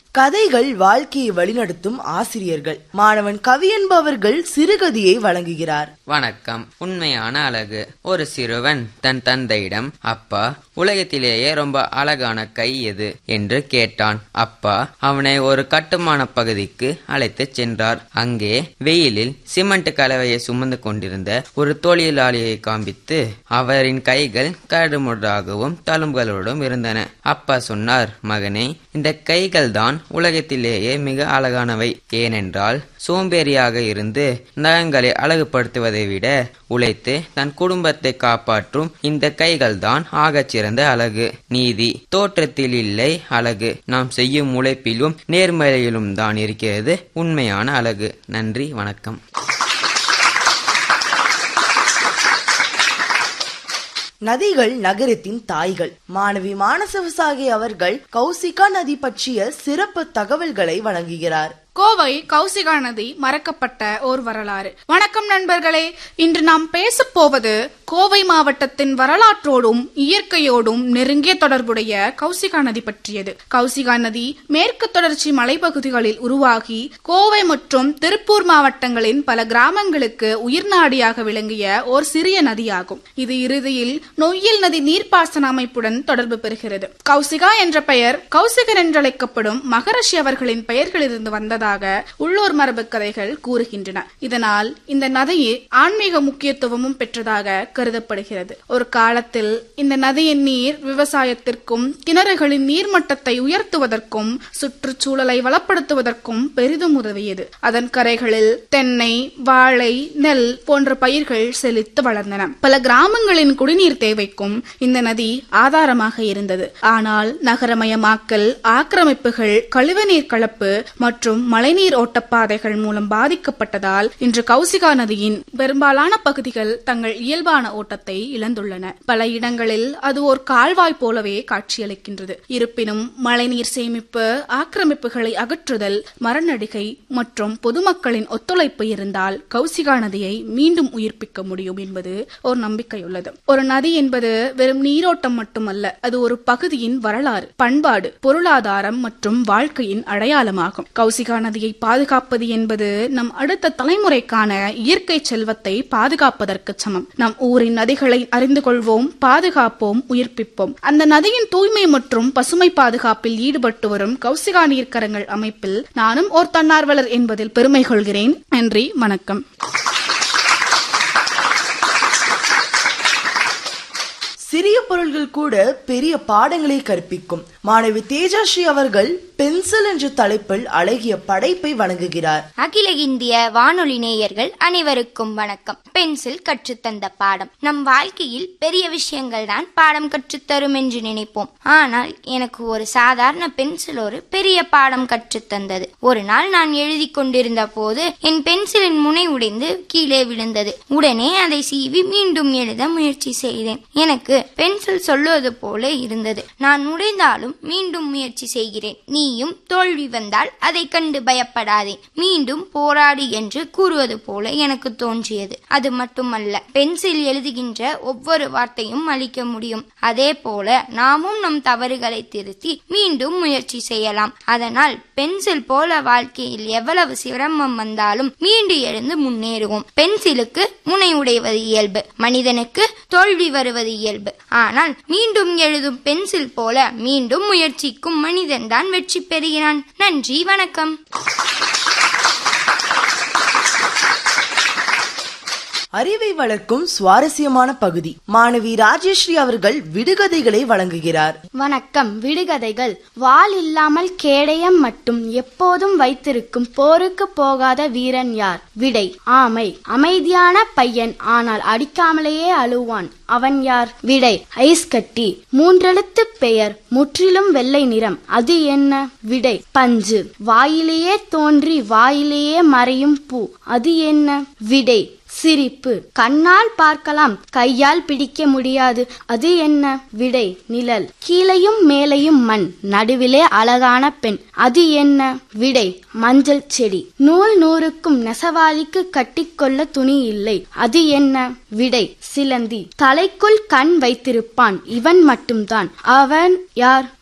கதைகள் வாழ்க்கையை வழிநடத்தும் ஆசிரியர்கள் மாணவன் கவி என்பவர்கள் சிறுகதையை வழங்குகிறார் வணக்கம் உண்மையான அழகு ஒரு சிறுவன் தன் தந்தையிடம் அப்பா உலகத்திலேயே ரொம்ப அழகான கை எது என்று கேட்டான் அப்பா அவனை ஒரு கட்டுமான பகுதிக்கு அழைத்துச் சென்றார் அங்கே வெயிலில் சிமெண்ட் கலவையை சுமந்து கொண்டிருந்த ஒரு தொழிலாளியை காண்பித்து அவரின் கைகள் கடுமுடாகவும் தழும்புகளோடும் இருந்தன அப்பா சொன்னார் மகனே இந்த கைகள் தான் உலகத்திலேயே மிக அழகானவை ஏனென்றால் சோம்பேறியாக இருந்து நகங்களை அழகுபடுத்துவதை விட உழைத்து தன் குடும்பத்தை காப்பாற்றும் இந்த கைகள் தான் ஆகச் சிறந்த அழகு நீதி தோற்றத்தில் இல்லை அழகு நாம் செய்யும் உழைப்பிலும் நேர்மையிலும் தான் இருக்கிறது உண்மையான அழகு நன்றி வணக்கம் நதிகள் நகரத்தின் தாய்கள் மாணவி மானசவசாகி அவர்கள் கௌசிகா நதி பற்றிய சிறப்பு தகவல்களை வழங்குகிறார் கோவை கௌசிகா நதி மறக்கப்பட்ட ஓர் வரலாறு வணக்கம் நண்பர்களே இன்று நாம் பேசப் போவது கோவை மாவட்டத்தின் வரலாற்றோடும் இயற்கையோடும் நெருங்கிய தொடர்புடைய கௌசிகா நதி பற்றியது கௌசிகா நதி மேற்கு தொடர்ச்சி மலைப்பகுதிகளில் உருவாகி கோவை மற்றும் திருப்பூர் மாவட்டங்களின் பல கிராமங்களுக்கு உயிர்நாடியாக விளங்கிய ஓர் சிறிய நதியாகும் இது இறுதியில் நொய்யல் நதி நீர்ப்பாசன அமைப்புடன் தொடர்பு பெறுகிறது கௌசிகா என்ற பெயர் கௌசிகர் என்றழைக்கப்படும் மகரிஷி அவர்களின் பெயர்களிலிருந்து வந்ததாக உள்ளூர் மரபு கதைகள் கூறுகின்றன இதனால் இந்த நதியே ஆன்மீக முக்கியத்துவமும் பெற்றதாக கருதப்படுகிறது ஒரு காலத்தில் இந்த நதியின் நீர் விவசாயத்திற்கும் கிணறுகளின் நீர்மட்டத்தை உயர்த்துவதற்கும் சுற்றுச்சூழலை வளப்படுத்துவதற்கும் பெரிதும் உதவியது அதன் கரைகளில் தென்னை வாழை நெல் போன்ற பயிர்கள் செழித்து வளர்ந்தன பல கிராமங்களின் குடிநீர் தேவைக்கும் இந்த நதி ஆதாரமாக இருந்தது ஆனால் நகரமயமாக்கல் ஆக்கிரமிப்புகள் கழிவுநீர் கலப்பு மற்றும் மழைநீர் ஓட்டப்பாதைகள் மூலம் பாதிக்கப்பட்டதால் இன்று கௌசிகா நதியின் பெரும்பாலான பகுதிகள் தங்கள் இயல்பான ஓட்டத்தை இழந்துள்ளன பல இடங்களில் அது ஒரு கால்வாய் போலவே காட்சியளிக்கின்றது இருப்பினும் மழைநீர் சேமிப்பு ஆக்கிரமிப்புகளை அகற்றுதல் மரநடிகை மற்றும் பொதுமக்களின் ஒத்துழைப்பு இருந்தால் கௌசிகா நதியை மீண்டும் உயிர்ப்பிக்க முடியும் என்பது ஒரு நம்பிக்கையுள்ளது ஒரு நதி என்பது வெறும் நீரோட்டம் மட்டுமல்ல அது ஒரு பகுதியின் வரலாறு பண்பாடு பொருளாதாரம் மற்றும் வாழ்க்கையின் அடையாளமாகும் கௌசிகா நதியை பாதுகாப்பது என்பது நம் அடுத்த தலைமுறைக்கான இயற்கை செல்வத்தை பாதுகாப்பதற்கு சமம் நம் ஊரின் நதிகளை அறிந்து கொள்வோம் பாதுகாப்போம் உயிர்ப்பிப்போம் அந்த நதியின் தூய்மை மற்றும் பசுமை பாதுகாப்பில் ஈடுபட்டு வரும் கௌசிகா நீர்க்கரங்கள் அமைப்பில் நானும் ஓர் தன்னார்வலர் என்பதில் பெருமை கொள்கிறேன் நன்றி வணக்கம் சிறிய பொருள்கள் கூட பெரிய பாடங்களை கற்பிக்கும் மாணவி தேஜாஸ்ரீ அவர்கள் பென்சில் என்ற தலைப்பில் அழகிய படைப்பை வழங்குகிறார் அகில இந்திய வானொலி நேயர்கள் அனைவருக்கும் வணக்கம் பென்சில் கற்றுத்தந்த பாடம் நம் வாழ்க்கையில் பெரிய விஷயங்கள் தான் பாடம் கற்றுத்தரும் என்று நினைப்போம் ஆனால் எனக்கு ஒரு சாதாரண பென்சில் ஒரு பெரிய பாடம் கற்றுத்தந்தது ஒரு நாள் நான் எழுதி கொண்டிருந்த போது என் பென்சிலின் முனை உடைந்து கீழே விழுந்தது உடனே அதை சீவி மீண்டும் எழுத முயற்சி செய்தேன் எனக்கு பென்சில் சொல்லுவது போல இருந்தது நான் உடைந்தாலும் மீண்டும் முயற்சி செய்கிறேன் நீயும் தோல்வி வந்தால் அதை கண்டு பயப்படாதே மீண்டும் போராடு என்று கூறுவது போல எனக்கு தோன்றியது அது மட்டுமல்ல பென்சில் எழுதுகின்ற ஒவ்வொரு வார்த்தையும் அளிக்க முடியும் அதே போல நாமும் நம் தவறுகளை திருத்தி மீண்டும் முயற்சி செய்யலாம் அதனால் பென்சில் போல வாழ்க்கையில் எவ்வளவு சிரமம் வந்தாலும் மீண்டு எழுந்து முன்னேறுவோம் பென்சிலுக்கு முனை உடைவது இயல்பு மனிதனுக்கு தோல்வி வருவது இயல்பு ஆனால் மீண்டும் எழுதும் பென்சில் போல மீண்டும் முயற்சிக்கும் மனிதன்தான் வெற்றி பெறுகிறான் நன்றி வணக்கம் அறிவை வளர்க்கும் சுவாரஸ்யமான பகுதி மாணவி ராஜேஸ்ரீ அவர்கள் விடுகதைகளை வழங்குகிறார் வணக்கம் விடுகதைகள் வாள் இல்லாமல் கேடயம் மட்டும் எப்போதும் வைத்திருக்கும் போருக்கு போகாத வீரன் யார் விடை ஆமை அமைதியான பையன் ஆனால் அடிக்காமலேயே அழுவான் அவன் யார் விடை ஐஸ் கட்டி மூன்றெழுத்து பெயர் முற்றிலும் வெள்ளை நிறம் அது என்ன விடை பஞ்சு வாயிலேயே தோன்றி வாயிலேயே மறையும் பூ அது என்ன விடை சிரிப்பு கண்ணால் பார்க்கலாம் கையால் பிடிக்க முடியாது அது என்ன விடை நிழல் கீழையும் மேலையும் மண் நடுவிலே அழகான பெண் அது என்ன விடை மஞ்சள் செடி நூல் நூறுக்கும் நெசவாளிக்கு கட்டிக்கொள்ள துணி இல்லை அது என்ன விடை சிலந்தி தலைக்குள் கண் வைத்திருப்பான் இவன் மட்டும்தான் அவன் யார்